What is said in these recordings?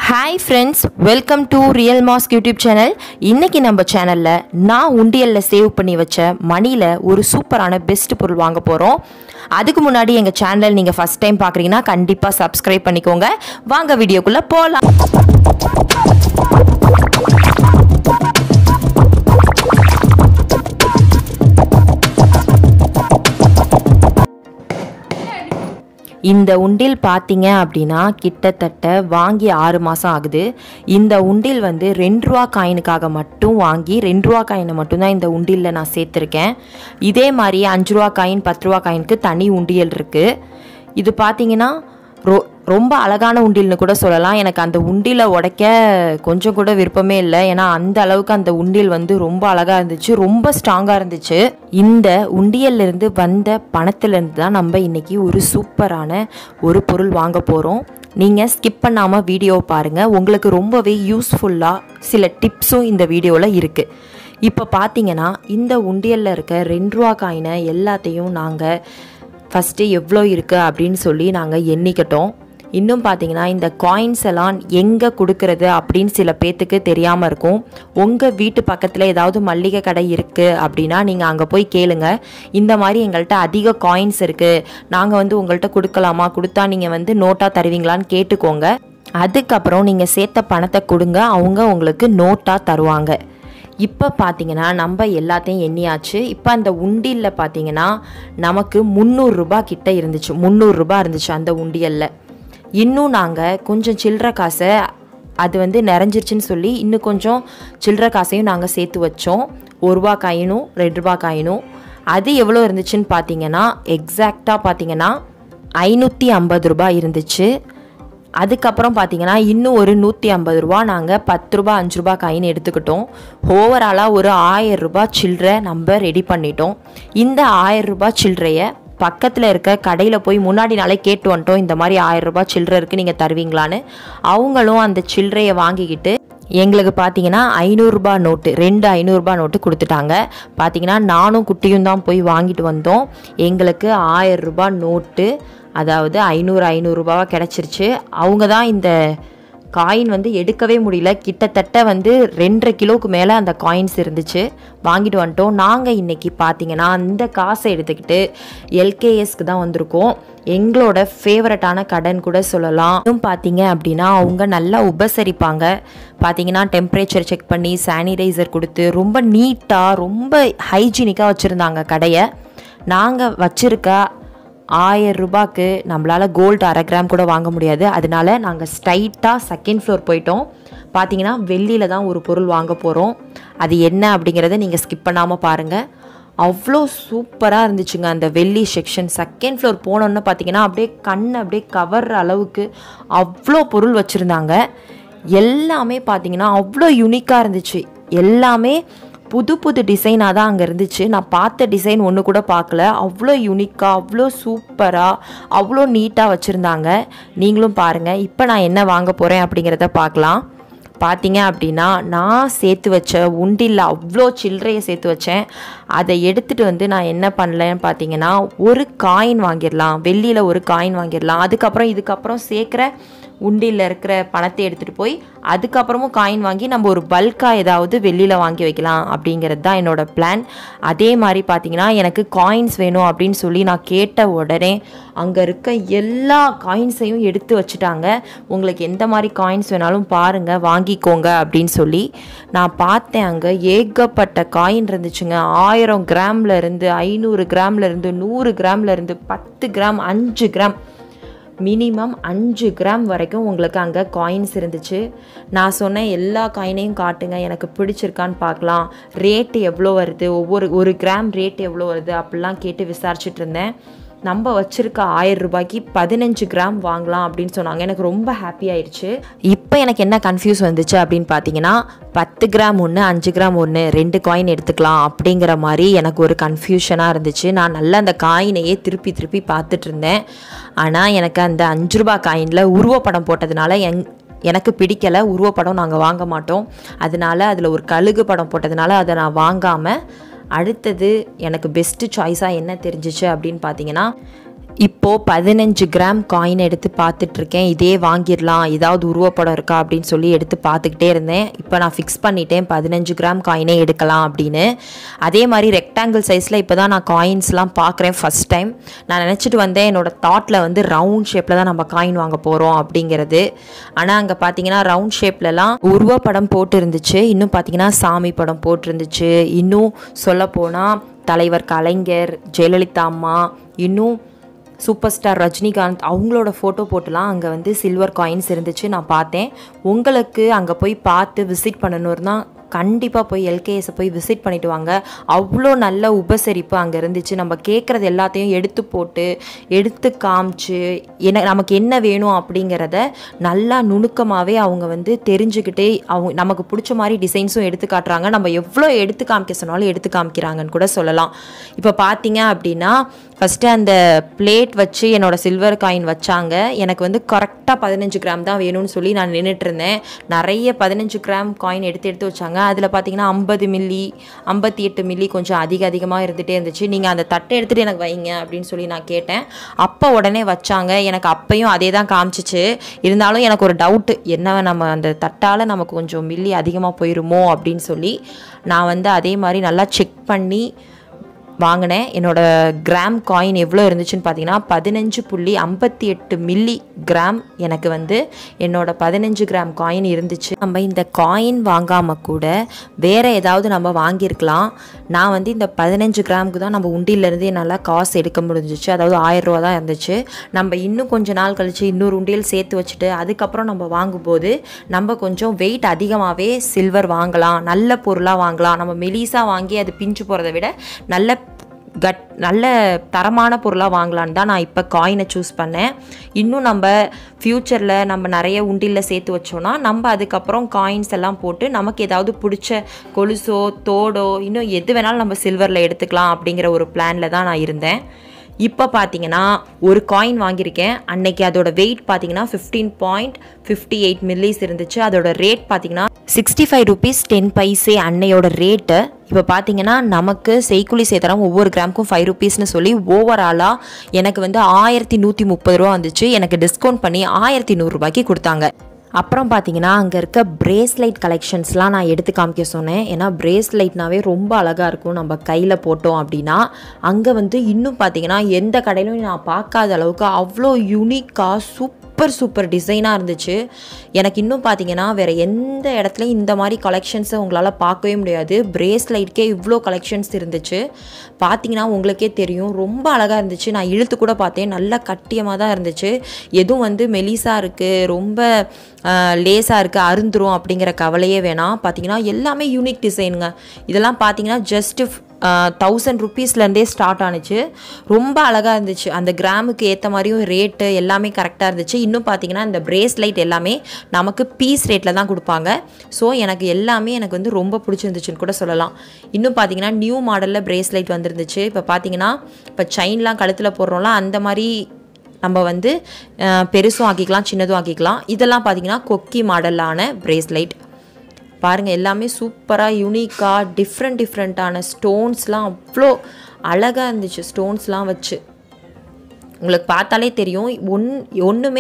hi friends welcome to real mask YouTube channel இன்னைக்கு நம்ம சேனலில் நான் உண்டியலில் சேவ் பண்ணி வச்ச மணியில் ஒரு சூப்பரான பெஸ்ட் பொருள் வாங்க போகிறோம் அதுக்கு முன்னாடி எங்கள் சேனல் நீங்கள் ஃபஸ்ட் டைம் பார்க்குறீங்கன்னா கண்டிப்பாக சப்ஸ்கிரைப் பண்ணிக்கோங்க வாங்க வீடியோக்குள்ளே போகலாம் இந்த உண்டில் பார்த்தீங்க அப்படின்னா கிட்டத்தட்ட வாங்கி ஆறு மாதம் ஆகுது இந்த உண்டில் வந்து ரெண்டு ரூபா காயினுக்காக மட்டும் வாங்கி ரெண்டு ரூபா காயினை மட்டும்தான் இந்த உண்டியலில் நான் சேர்த்துருக்கேன் இதே மாதிரி அஞ்சு ரூபா காயின் பத்து ரூபா காயினுக்கு தனி உண்டியல் இருக்குது இது பார்த்தீங்கன்னா ரொ ரொம்ப அழகான உண்டில்னு கூட சொல்லலாம் எனக்கு அந்த உண்டில உடைக்க கொஞ்சம் கூட விருப்பமே இல்லை ஏன்னா அந்த அளவுக்கு அந்த உண்டியல் வந்து ரொம்ப அழகாக இருந்துச்சு ரொம்ப ஸ்ட்ராங்காக இருந்துச்சு இந்த உண்டியல்ல இருந்து வந்த பணத்துலேருந்து தான் நம்ம இன்னைக்கு ஒரு சூப்பரான ஒரு பொருள் வாங்க போகிறோம் நீங்கள் ஸ்கிப் பண்ணாமல் வீடியோ பாருங்கள் உங்களுக்கு ரொம்பவே யூஸ்ஃபுல்லாக சில டிப்ஸும் இந்த வீடியோவில் இருக்குது இப்போ பார்த்தீங்கன்னா இந்த உண்டியலில் இருக்க ரெண்டு ரூபா காயினை எல்லாத்தையும் நாங்கள் ஃபஸ்ட்டு எவ்வளோ இருக்குது அப்படின்னு சொல்லி நாங்கள் எண்ணிக்கிட்டோம் இன்னும் பார்த்தீங்கன்னா இந்த காயின்ஸ் எல்லாம் எங்கே கொடுக்கறது அப்படின்னு சில பேர்த்துக்கு தெரியாமல் இருக்கும் உங்கள் வீட்டு பக்கத்தில் ஏதாவது மல்லிகை கடை இருக்குது அப்படின்னா நீங்கள் அங்கே போய் கேளுங்க இந்த மாதிரி எங்கள்கிட்ட அதிக காயின்ஸ் இருக்குது நாங்கள் வந்து உங்கள்கிட்ட கொடுக்கலாமா கொடுத்தா நீங்கள் வந்து நோட்டாக தருவீங்களான்னு கேட்டுக்கோங்க அதுக்கப்புறம் நீங்கள் சேர்த்த பணத்தை கொடுங்க அவங்க உங்களுக்கு நோட்டாக தருவாங்க இப்போ பார்த்தீங்கன்னா நம்ம எல்லாத்தையும் எண்ணியாச்சு இப்போ அந்த உண்டியலில் பார்த்தீங்கன்னா நமக்கு முந்நூறுரூபா கிட்ட இருந்துச்சு முந்நூறுரூபா இருந்துச்சு அந்த உண்டியலில் இன்னும் நாங்கள் கொஞ்சம் சில்லற காசை அது வந்து நிறைஞ்சிருச்சுன்னு சொல்லி இன்னும் கொஞ்சம் சில்லற காசையும் நாங்கள் சேர்த்து வச்சோம் ஒரு ரூபா காயினும் ரெண்டு ரூபா காயினும் அது எவ்வளோ இருந்துச்சுன்னு பார்த்தீங்கன்னா எக்ஸாக்டாக பார்த்தீங்கன்னா ஐநூற்றி ஐம்பது ரூபாய் இருந்துச்சு அதுக்கப்புறம் பார்த்தீங்கன்னா இன்னும் ஒரு நூற்றி ஐம்பது ரூபா நாங்கள் பத்து ரூபா அஞ்சு ரூபா காயின் எடுத்துக்கிட்டோம் ஓவராலாக ஒரு ஆயிரம் ரூபாய் சில்லறை நம்ம ரெடி பண்ணிட்டோம் இந்த ஆயிரம் ரூபாய் சில்லறையை பக்கத்தில் இருக்க கடையில் போய் முன்னாடி நாளே கேட்டு வந்துட்டோம் இந்த மாதிரி ஆயிரம் ரூபாய் சில்லறை இருக்குது நீங்கள் தருவீங்களான்னு அவங்களும் அந்த சில்லறையை வாங்கிக்கிட்டு எங்களுக்கு பார்த்தீங்கன்னா ஐநூறுரூபா நோட்டு ரெண்டு ஐநூறுரூபா நோட்டு கொடுத்துட்டாங்க பார்த்தீங்கன்னா நானும் குட்டியும் தான் போய் வாங்கிட்டு வந்தோம் எங்களுக்கு ஆயிரம் ரூபாய் நோட்டு அதாவது ஐநூறு ஐநூறுரூபாவாக கிடச்சிருச்சு அவங்க தான் இந்த காயின் வந்து எடுக்கவே முடியல கிட்டத்தட்ட வந்து ரெண்டரை கிலோவுக்கு மேலே அந்த காயின்ஸ் இருந்துச்சு வாங்கிட்டு வந்துட்டோம் நாங்கள் இன்றைக்கி பார்த்தீங்கன்னா அந்த காசை எடுத்துக்கிட்டு எல்கேஎஸ்க்கு தான் வந்திருக்கோம் எங்களோட ஃபேவரட்டான கடன் கூட சொல்லலாம் இன்னும் பார்த்தீங்க அப்படின்னா அவங்க நல்லா உபசரிப்பாங்க பார்த்தீங்கன்னா டெம்பரேச்சர் செக் பண்ணி சானிடைசர் கொடுத்து ரொம்ப நீட்டாக ரொம்ப ஹைஜீனிக்காக வச்சுருந்தாங்க கடையை நாங்கள் வச்சுருக்க ஆயிரம் ரூபாய்க்கு நம்மளால் கோல்டு அரை கிராம் கூட வாங்க முடியாது அதனால நாங்கள் ஸ்ட்ரைட்டாக செகண்ட் ஃப்ளோர் போயிட்டோம் பார்த்தீங்கன்னா வெள்ளியில் தான் ஒரு பொருள் வாங்க போகிறோம் அது என்ன அப்படிங்கிறத நீங்கள் ஸ்கிப் பண்ணாமல் பாருங்கள் அவ்வளோ சூப்பராக இருந்துச்சுங்க அந்த வெள்ளி செக்ஷன் செகண்ட் ஃப்ளோர் போனோன்னு பார்த்தீங்கன்னா அப்படியே கண் அப்படியே கவர்ற அளவுக்கு அவ்வளோ பொருள் வச்சுருந்தாங்க எல்லாமே பார்த்தீங்கன்னா அவ்வளோ யூனிக்காக இருந்துச்சு எல்லாமே புது புது டிசைனாக தான் அங்கே இருந்துச்சு நான் பார்த்த டிசைன் ஒன்று கூட பார்க்கல அவ்வளோ யூனிக்காக அவ்வளோ சூப்பராக அவ்வளோ நீட்டாக வச்சுருந்தாங்க நீங்களும் பாருங்கள் இப்போ நான் என்ன வாங்க போகிறேன் அப்படிங்கிறத பார்க்கலாம் பார்த்தீங்க அப்படின்னா நான் சேர்த்து வச்ச உண்டில் அவ்வளோ சில்லறையை சேர்த்து வச்சேன் அதை எடுத்துகிட்டு வந்து நான் என்ன பண்ணலன்னு பார்த்தீங்கன்னா ஒரு காயின் வாங்கிடலாம் வெள்ளியில் ஒரு காயின் வாங்கிடலாம் அதுக்கப்புறம் இதுக்கப்புறம் சேர்க்குற உண்டியில் இருக்கிற பணத்தை எடுத்துகிட்டு போய் அதுக்கப்புறமும் காயின் வாங்கி நம்ம ஒரு பல்காக ஏதாவது வெளியில் வாங்கி வைக்கலாம் அப்படிங்கிறது தான் என்னோடய பிளான் அதே மாதிரி பார்த்தீங்கன்னா எனக்கு காயின்ஸ் வேணும் அப்படின்னு சொல்லி நான் கேட்ட உடனே அங்கே இருக்க எல்லா காயின்ஸையும் எடுத்து வச்சுட்டாங்க உங்களுக்கு எந்த மாதிரி காயின்ஸ் வேணாலும் பாருங்கள் வாங்கிக்கோங்க அப்படின்னு சொல்லி நான் பார்த்தேன் அங்கே ஏகப்பட்ட காயின் இருந்துச்சுங்க ஆயிரம் கிராமில் இருந்து ஐநூறு கிராமில் இருந்து நூறு கிராமில் இருந்து பத்து கிராம் அஞ்சு கிராம் மினிமம் அஞ்சு கிராம் வரைக்கும் உங்களுக்கு அங்கே காயின்ஸ் இருந்துச்சு நான் சொன்னேன் எல்லா காயினையும் காட்டுங்க எனக்கு பிடிச்சிருக்கான்னு பார்க்கலாம் ரேட்டு எவ்வளோ வருது ஒவ்வொரு ஒரு கிராம் ரேட் எவ்வளோ வருது அப்படிலாம் கேட்டு விசாரிச்சுட்டு இருந்தேன் நம்ம வச்சுருக்க ஆயிரம் ரூபாய்க்கு பதினஞ்சு கிராம் வாங்கலாம் அப்படின்னு சொன்னாங்க எனக்கு ரொம்ப ஹாப்பி ஆயிடுச்சு இப்போ எனக்கு என்ன கன்ஃபியூஸ் வந்துச்சு அப்படின்னு பார்த்தீங்கன்னா பத்து கிராம் ஒன்று அஞ்சு கிராம் ஒன்று ரெண்டு காயின் எடுத்துக்கலாம் அப்படிங்கிற மாதிரி எனக்கு ஒரு கன்ஃபியூஷனாக இருந்துச்சு நான் நல்லா அந்த காயினையே திருப்பி திருப்பி பார்த்துட்டு இருந்தேன் ஆனால் எனக்கு அந்த அஞ்சு ரூபா காயினில் உருவப்படம் போட்டதுனால எங் எனக்கு பிடிக்கலை உருவப்படம் நாங்கள் வாங்க மாட்டோம் அதனால அதில் ஒரு கழுகு படம் போட்டதுனால அதை நான் வாங்காமல் அடுத்தது எனக்கு பெஸ்ட்டு சாய்ஸாக என்ன தெரிஞ்சிச்சு அப்படின்னு பார்த்தீங்கன்னா இப்போது பதினஞ்சு கிராம் காயின் எடுத்து பார்த்துட்ருக்கேன் இதே வாங்கிடலாம் ஏதாவது உருவப்படம் இருக்கா அப்படின்னு சொல்லி எடுத்து பார்த்துக்கிட்டே இருந்தேன் இப்போ நான் ஃபிக்ஸ் பண்ணிட்டேன் பதினஞ்சு கிராம் காயினே எடுக்கலாம் அப்படின்னு அதே மாதிரி ரெக்டாங்கிள் சைஸில் இப்போ தான் நான் காயின்ஸ்லாம் பார்க்குறேன் ஃபஸ்ட் டைம் நான் நினச்சிட்டு வந்தேன் என்னோட தாட்டில் வந்து ரவுண்ட் ஷேப்பில் தான் நம்ம காயின் வாங்க போகிறோம் அப்படிங்கிறது ஆனால் அங்கே பார்த்தீங்கன்னா ரவுண்ட் ஷேப்லலாம் உருவப்படம் போட்டு இருந்துச்சு இன்னும் பார்த்தீங்கன்னா சாமி படம் போட்டிருந்துச்சு இன்னும் சொல்லப்போனால் தலைவர் கலைஞர் ஜெயலலிதா அம்மா இன்னும் சூப்பர் ஸ்டார் ரஜினிகாந்த் அவங்களோட ஃபோட்டோ போட்டுலாம் அங்கே வந்து சில்வர் காயின்ஸ் இருந்துச்சு நான் பார்த்தேன் உங்களுக்கு அங்கே போய் பார்த்து விசிட் பண்ணணும்னா கண்டிப்பாக போய் எல்கேஎஸை போய் விசிட் பண்ணிட்டு வாங்க அவ்வளோ நல்ல உபசரிப்பு அங்கே இருந்துச்சு நம்ம கேட்குறது எல்லாத்தையும் எடுத்து போட்டு எடுத்து காமிச்சு என்ன நமக்கு என்ன வேணும் அப்படிங்கிறத நல்லா நுணுக்கமாகவே அவங்க வந்து தெரிஞ்சுக்கிட்டே அவங்க நமக்கு பிடிச்ச மாதிரி டிசைன்ஸும் எடுத்து காட்டுறாங்க நம்ம எவ்வளோ எடுத்து காமிக்க சொன்னாலும் எடுத்து காமிக்கிறாங்கன்னு கூட சொல்லலாம் இப்போ பார்த்தீங்க அப்படின்னா ஃபஸ்ட்டு அந்த பிளேட் வச்சு என்னோடய சில்வர் காயின் வச்சாங்க எனக்கு வந்து கரெக்டாக பதினஞ்சு கிராம் தான் வேணும்னு சொல்லி நான் நின்றுட்டு இருந்தேன் நிறைய பதினஞ்சு கிராம் காயின் எடுத்து எடுத்து வச்சாங்க அதில் பார்த்தீங்கன்னா ஐம்பது மில்லி ஐம்பத்தி எட்டு மில்லி கொஞ்சம் அதிக அதிகமாக இருந்துகிட்டே இருந்துச்சு நீங்கள் அந்த தட்டை எடுத்துகிட்டு எனக்கு வைங்க அப்படின்னு சொல்லி நான் கேட்டேன் அப்போ உடனே வச்சாங்க எனக்கு அப்பையும் அதே தான் காமிச்சிச்சு இருந்தாலும் எனக்கு ஒரு டவுட்டு என்ன நம்ம அந்த தட்டால் நமக்கு கொஞ்சம் மில்லி அதிகமாக போயிருமோ அப்படின்னு சொல்லி நான் வந்து அதே மாதிரி நல்லா செக் பண்ணி வாங்கினேன் என்னோட கிராம் காயின் எவ்வளோ இருந்துச்சுன்னு பார்த்தீங்கன்னா பதினஞ்சு புள்ளி ஐம்பத்தி எட்டு மில்லி கிராம் எனக்கு வந்து என்னோட பதினஞ்சு கிராம் காயின் இருந்துச்சு நம்ம இந்த காயின் வாங்காமல் கூட வேறு ஏதாவது நம்ம வாங்கியிருக்கலாம் நான் வந்து இந்த பதினஞ்சு கிராமுக்கு தான் நம்ம உண்டியிலேருந்து என்னால் காசு எடுக்க முடிஞ்சிச்சு அதாவது ஆயிரம் ரூபா தான் இருந்துச்சு நம்ம இன்னும் கொஞ்ச நாள் கழித்து இன்னொரு உண்டியல் சேர்த்து வச்சுட்டு அதுக்கப்புறம் நம்ம வாங்கும்போது நம்ம கொஞ்சம் வெயிட் அதிகமாகவே சில்வர் வாங்கலாம் நல்ல பொருளாக வாங்கலாம் நம்ம மெலிசாக வாங்கி அது பிஞ்சு போகிறத விட நல்ல கட் நல்ல தரமான பொருளாக வாங்கலான்னு தான் நான் இப்போ காயினை சூஸ் பண்ணேன் இன்னும் நம்ம ஃப்யூச்சரில் நம்ம நிறைய உண்டியில் சேர்த்து வச்சோன்னா நம்ம அதுக்கப்புறம் காயின்ஸ் எல்லாம் போட்டு நமக்கு ஏதாவது பிடிச்ச கொலுசோ தோடோ இன்னும் எது வேணாலும் நம்ம சில்வரில் எடுத்துக்கலாம் அப்படிங்கிற ஒரு பிளானில் தான் நான் இருந்தேன் இப்போ பார்த்தீங்கன்னா ஒரு காயின் வாங்கியிருக்கேன் அன்னைக்கு அதோட வெயிட் பார்த்தீங்கன்னா fifteen point fifty eight millis இருந்துச்சு அதோட ரேட் பார்த்தீங்கன்னா sixty five rupees ten paise அன்னையோட ரேட்டு இப்போ பார்த்தீங்கன்னா நமக்கு செய்குலி சேதாரம் ஒவ்வொரு கிராமுக்கும் ஃபைவ் ருபீஸ்னு சொல்லி ஓவராலாக எனக்கு வந்து ஆயிரத்தி நூற்றி முப்பது ரூபா வந்துச்சு எனக்கு டிஸ்கவுண்ட் பண்ணி ஆயிரத்தி நூறுரூபாய்க்கு கொடுத்தாங்க அப்புறம் பார்த்தீங்கன்னா அங்கே இருக்க பிரேஸ்லைட் கலெக்ஷன்ஸ்லாம் நான் எடுத்து காமிக்க சொன்னேன் ஏன்னா பிரேஸ்லைட்னாவே ரொம்ப அழகாக இருக்கும் நம்ம கையில் போட்டோம் அப்படின்னா அங்கே வந்து இன்னும் பார்த்தீங்கன்னா எந்த கடையிலும் நான் பார்க்காத அளவுக்கு அவ்வளோ யூனிக்காக சூப்பர் சூப்பர் டிசைனாக இருந்துச்சு எனக்கு இன்னும் பார்த்தீங்கன்னா வேறு எந்த இடத்துலையும் இந்த மாதிரி கலெக்ஷன்ஸை உங்களால் பார்க்கவே முடியாது பிரேஸ்லைட்கே இவ்வளோ கலெக்ஷன்ஸ் இருந்துச்சு பார்த்தீங்கன்னா உங்களுக்கே தெரியும் ரொம்ப அழகாக இருந்துச்சு நான் இழுத்து கூட பார்த்தேன் நல்லா கட்டியமாக தான் இருந்துச்சு எதுவும் வந்து மெலிசாக இருக்குது ரொம்ப லேஸாக இருக்குது அருந்துரும் அப்படிங்கிற கவலையே வேணாம் பார்த்தீங்கன்னா எல்லாமே யூனிக் டிசைனுங்க இதெல்லாம் பார்த்தீங்கன்னா ஜஸ்ட்டு தௌசண்ட் ருப்பீஸ்லேருந்தே ஸ்டார்ட் ஆனுச்சு ரொம்ப அழகாக இருந்துச்சு அந்த கிராமுக்கு ஏற்ற மாதிரியும் ரேட்டு எல்லாமே கரெக்டாக இருந்துச்சு இன்னும் பார்த்தீங்கன்னா இந்த பிரேஸ்லைட் எல்லாமே நமக்கு பீஸ் ரேட்டில் தான் கொடுப்பாங்க ஸோ எனக்கு எல்லாமே எனக்கு வந்து ரொம்ப பிடிச்சிருந்துச்சுன்னு கூட சொல்லலாம் இன்னும் பார்த்தீங்கன்னா நியூ மாடலில் பிரேஸ்லைட் வந்துருந்துச்சு இப்போ பார்த்தீங்கன்னா இப்போ செயின்லாம் கழுத்தில் போடுறோம்ல அந்த மாதிரி நம்ம வந்து பெருசும் ஆக்கிக்கலாம் சின்னதும் ஆக்கிக்கலாம் இதெல்லாம் பார்த்தீங்கன்னா கொக்கி மாடலான பிரேஸ்லைட் பாருங்கள் எல்லாமே சூப்பராக யூனிக்காக டிஃப்ரெண்ட் டிஃப்ரெண்ட்டான ஸ்டோன்ஸ்லாம் அவ்வளோ அழகாக இருந்துச்சு ஸ்டோன்ஸ்லாம் வச்சு உங்களுக்கு பார்த்தாலே தெரியும் ஒன் ஒன்றுமே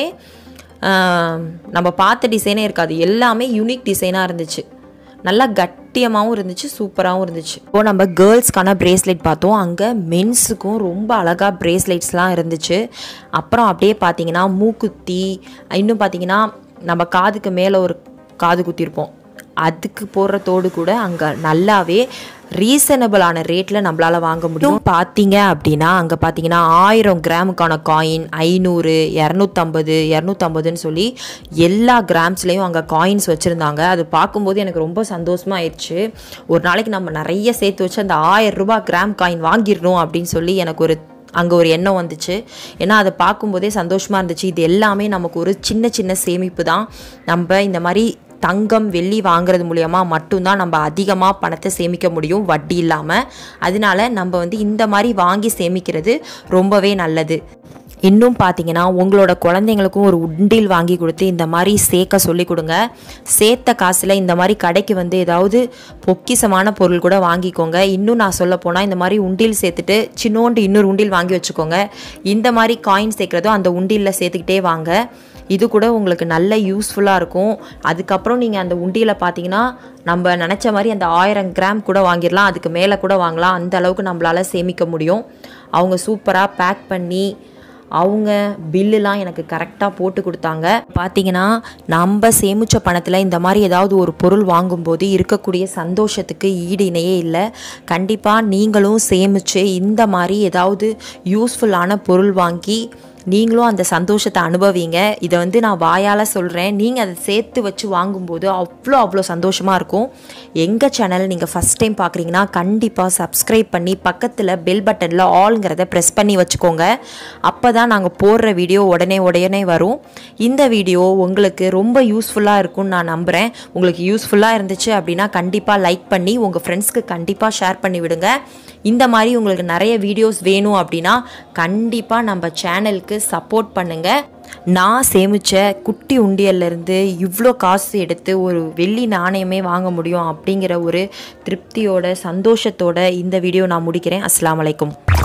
நம்ம பார்த்த டிசைனே இருக்காது எல்லாமே யூனிக் டிசைனாக இருந்துச்சு நல்லா கட்டியமாகவும் இருந்துச்சு சூப்பராகவும் இருந்துச்சு இப்போ நம்ம கேர்ள்ஸ்க்கான பிரேஸ்லெட் பார்த்தோம் அங்கே மென்ஸுக்கும் ரொம்ப அழகாக பிரேஸ்லெட்ஸ்லாம் இருந்துச்சு அப்புறம் அப்படியே பார்த்தீங்கன்னா மூக்குத்தி இன்னும் பார்த்தீங்கன்னா நம்ம காதுக்கு மேலே ஒரு காது குத்திருப்போம் அதுக்கு போடுற தோடு கூட அங்கே நல்லாவே ரீசனபிளான ரேட்டில் நம்மளால் வாங்க முடியும் பார்த்தீங்க அப்படின்னா அங்கே பார்த்தீங்கன்னா ஆயிரம் கிராமுக்கான காயின் ஐநூறு இரநூத்தம்பது இரநூத்தம்பதுன்னு சொல்லி எல்லா கிராம்ஸ்லேயும் அங்கே காயின்ஸ் வச்சுருந்தாங்க அது பார்க்கும்போது எனக்கு ரொம்ப சந்தோஷமாக ஆயிடுச்சு ஒரு நாளைக்கு நம்ம நிறைய சேர்த்து வச்சு அந்த ஆயிரம் ரூபாய் கிராம் காயின் வாங்கிடணும் அப்படின்னு சொல்லி எனக்கு ஒரு அங்கே ஒரு எண்ணம் வந்துச்சு ஏன்னா அதை பார்க்கும்போதே சந்தோஷமாக இருந்துச்சு இது எல்லாமே நமக்கு ஒரு சின்ன சின்ன சேமிப்பு தான் நம்ம இந்த மாதிரி தங்கம் வெள்ளி வாங்குறது மூலயமா மட்டும்தான் நம்ம அதிகமாக பணத்தை சேமிக்க முடியும் வட்டி இல்லாமல் அதனால நம்ம வந்து இந்த மாதிரி வாங்கி சேமிக்கிறது ரொம்பவே நல்லது இன்னும் பார்த்தீங்கன்னா உங்களோட குழந்தைங்களுக்கும் ஒரு உண்டில் வாங்கி கொடுத்து இந்த மாதிரி சேர்க்க சொல்லி கொடுங்க சேர்த்த காசில் இந்த மாதிரி கடைக்கு வந்து ஏதாவது பொக்கிசமான பொருள் கூட வாங்கிக்கோங்க இன்னும் நான் சொல்ல போனால் இந்த மாதிரி உண்டில் சேர்த்துட்டு சின்னோண்டு இன்னொரு உண்டில் வாங்கி வச்சுக்கோங்க இந்த மாதிரி காயின் சேர்க்குறதும் அந்த உண்டிலில் சேர்த்துக்கிட்டே வாங்க இது கூட உங்களுக்கு நல்ல யூஸ்ஃபுல்லாக இருக்கும் அதுக்கப்புறம் நீங்கள் அந்த உண்டியில் பார்த்தீங்கன்னா நம்ம நினச்ச மாதிரி அந்த ஆயிரம் கிராம் கூட வாங்கிடலாம் அதுக்கு மேலே கூட வாங்கலாம் அந்த அளவுக்கு நம்மளால் சேமிக்க முடியும் அவங்க சூப்பராக பேக் பண்ணி அவங்க பில்லுலாம் எனக்கு கரெக்டாக போட்டு கொடுத்தாங்க பார்த்தீங்கன்னா நம்ம சேமித்த பணத்தில் இந்த மாதிரி ஏதாவது ஒரு பொருள் வாங்கும்போது இருக்கக்கூடிய சந்தோஷத்துக்கு ஈடு இணையே இல்லை கண்டிப்பாக நீங்களும் சேமித்து இந்த மாதிரி ஏதாவது யூஸ்ஃபுல்லான பொருள் வாங்கி நீங்களும் அந்த சந்தோஷத்தை அனுபவிங்க இதை வந்து நான் வாயால் சொல்கிறேன் நீங்கள் அதை சேர்த்து வச்சு வாங்கும்போது அவ்வளோ அவ்வளோ சந்தோஷமாக இருக்கும் எங்கள் சேனல் நீங்கள் ஃபஸ்ட் டைம் பார்க்குறீங்கன்னா கண்டிப்பாக சப்ஸ்கிரைப் பண்ணி பக்கத்தில் பெல் பட்டனில் ஆல்ங்கிறத ப்ரெஸ் பண்ணி வச்சுக்கோங்க அப்போ தான் நாங்கள் போடுற வீடியோ உடனே உடனே வரும் இந்த வீடியோ உங்களுக்கு ரொம்ப யூஸ்ஃபுல்லாக இருக்கும்னு நான் நம்புகிறேன் உங்களுக்கு யூஸ்ஃபுல்லாக இருந்துச்சு அப்படின்னா கண்டிப்பாக லைக் பண்ணி உங்கள் ஃப்ரெண்ட்ஸ்க்கு கண்டிப்பாக ஷேர் பண்ணி விடுங்க இந்த மாதிரி உங்களுக்கு நிறைய வீடியோஸ் வேணும் அப்படின்னா கண்டிப்பாக நம்ம சேனலுக்கு சப்போர்ட் பண்ணுங்கள் நான் சேமித்த குட்டி உண்டியல்லேருந்து இவ்வளோ காசு எடுத்து ஒரு வெள்ளி நாணயமே வாங்க முடியும் அப்படிங்கிற ஒரு திருப்தியோட சந்தோஷத்தோட இந்த வீடியோ நான் முடிக்கிறேன் அஸ்லாம் வலைக்கும்